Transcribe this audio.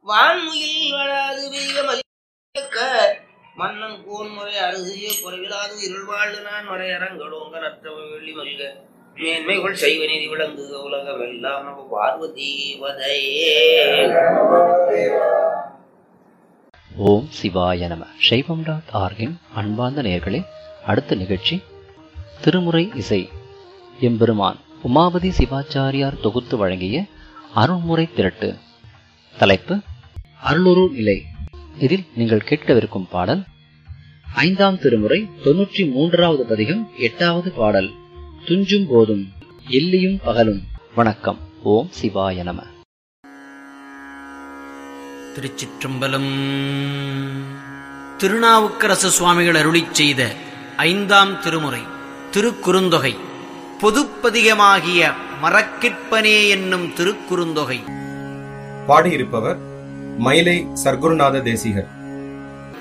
வான்முயில் வளாது பெய்க மலிக்க மன்னன் கோன்முறை அருகிய குறைவிலாது இருள்வாழ்வு நான் வரையறங்களோங்க நற்றவ வெள்ளி மல்க மேன்மைகள் செய்வ நீதி விளங்குக உலகம் எல்லாம் நம்ம பார்வதி வதையே ஓம் சிவாய நம சைவம் டாட் ஆர்கின் அன்பார்ந்த நேயர்களே அடுத்த நிகழ்ச்சி திருமுறை இசை எம்பெருமான் உமாபதி சிவாச்சாரியார் தொகுத்து வழங்கிய அருள்முறை திரட்டு தலைப்பு அருளுரு நிலை இதில் நீங்கள் கேட்கவிருக்கும் பாடல் ஐந்தாம் திருமுறை தொன்னூற்றி மூன்றாவது பதிகம் எட்டாவது பாடல் துஞ்சும் போதும் எல்லியும் பகலும் வணக்கம் ஓம் சிவாய நம திருச்சிற்றம்பலம் திருநாவுக்கரசு சுவாமிகள் அருளிச் செய்த ஐந்தாம் திருமுறை திருக்குறுந்தொகை பொதுப்பதிகமாகிய மரக்கிற்பனே என்னும் திருக்குறுந்தொகை பாடியிருப்பவர் மயிலை சர்க்குருநாத தேசிகர்